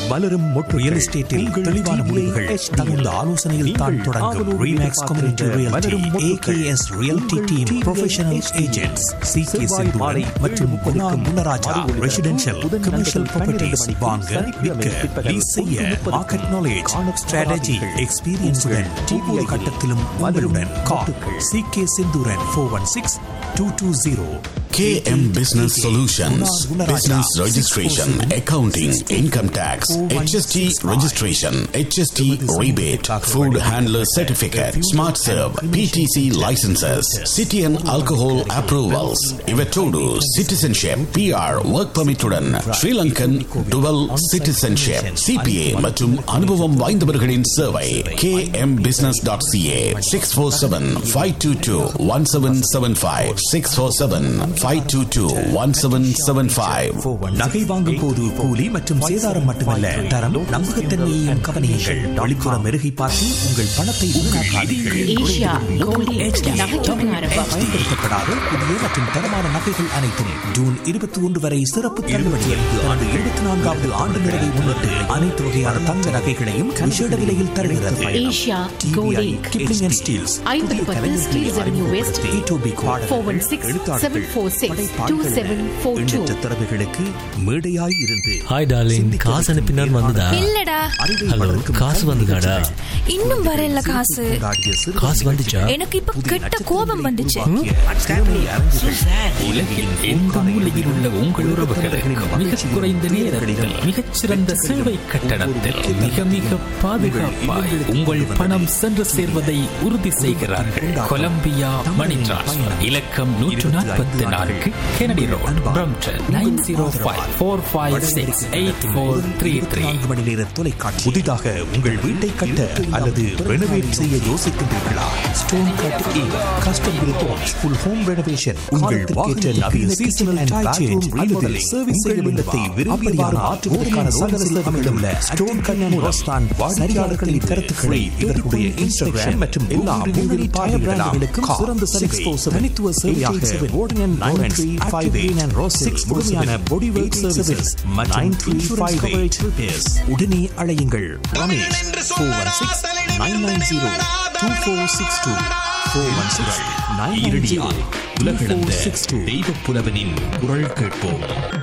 மலரும் மொட்டு ரியல் எஸ்டேட்டில் தெளிவான முடிவுகள் தகுந்த ஆலோசனையில் தான் தொடங்கும் Remax community realty AKS realty team professional agents C K Selvarani மற்றும் Guna Munnaraja residential commercial properties வாங்க விற்க லீஸ் செய்ய மார்க்கெட் நாலேஜ் ஸ்ட்ராட்டஜி எக்ஸ்பீரியன்ஸுடன் ஒவ்வொரு கட்டத்திலும் உங்களுடன் call C K Senthuran four one six two two zero KM Business Solutions, Business Registration, Accounting, Income Tax, HST Registration, HST Rebate, Food Handler Certificate, Smart Serve, PTC Licenses, City and Alcohol Approvals, Ivetodu, Citizenship, PR, Work Permit உடன் Sri Lankan Dual Citizenship, CPA மற்றும் அனுபவம் வாய்ந்தவர்களின் சேவை kmbusiness.ca 647-522-1775 647-522-1775 நகை வாங்கும் போது கூலி மற்றும் சேதாரம் மட்டுமல்ல தரம் நம்பகத்தன்மையையும் கவனியுங்கள் வெளிப்புற மெருகை பார்த்து உங்கள் பணத்தை வீணாக்காதீர்கள் ஏஷியா கோல்ட் எக்ஸ்ட்ரா நகைச்சீட்டு ஆரம்பம் பயன்படுத்தப்படாத புதிய மற்றும் தரமான நகைகள் அனைத்தும் ஜூன் இருபத்தி ஒன்று வரை சிறப்பு தள்ளுபடியில் தனது இருபத்தி நான்காவது ஆண்டு நிறைவை முன்னிட்டு அனைத்து வகையான தங்க நகைகளையும் விசேட விலையில் தருகிறது Asia gold Kipling and Steeles ஐம்பது பத்து Steeles avenue west four one six seven four six two seven four two திறமைகளுக்கு மேடையாய் இருந்து ஹாய் டார்லிங் காசு அனுப்பினான் வந்ததா இல்லடா ஹலோ காசு வந்ததாடா இன்னும் வரல காசு காசு வந்துச்சா எனக்கு இப்ப கெட்ட கோபம் வந்துச்சு உலகில் எந்த மூலையில் உள்ள உங்கள் உறவுகளுக்கு மிக குறைந்த நேரத்தில் மிகச்சிறந்த சேவை கட்டணத்தில் மிக மிக பாதுகாப்பாய் உங்கள் பணம் சென்று சேர்வதை உறுதி செய்கிறார்கள் கொலம்பியா மணி டிரான்ஸ்ஃபர் இலக்கம் நூற்று நாற்பத்தி நான்கு Kennedy road Brampton nine zero five four five six eight four three three நான்கு மணி நேர தொலைக்காட்சி புதிதாக உங்கள் வீட்டை கட்ட அல்லது ரெனோவேட் செய்ய யோசிக்கின்றீர்களா Stone Cut Inc custom report full home renovation உங்கள் வாகன நவீன சீசனல் டாய் சேஞ்ச் அல்லது சர்வீஸ் செய்ய இல்லத்தை விரும்பியவாறு மாற்றுவதற்கான சகல சேவைகளும் உள்ள ஸ்டோன் கட் மூலஸ்தான் வாடிக்கையாளர்களின் கருத்துக்களை இவர்களுடைய இன்ஸ்டாகிராம் மற்றும் எல்லா முன்னணி டாய் பிராண்டுகளுக்கும் சிறந்த சலுகை தனித்துவ சேவையாக boarding and Lawrence five and Rose six முழுமையான body work services nine three five eight உடனே அழையுங்கள் Ramesh four one six nine nine zero two four six two four one six nine zero உலகளந்த தெய்வ புலவனின் குரல் கேட்போம்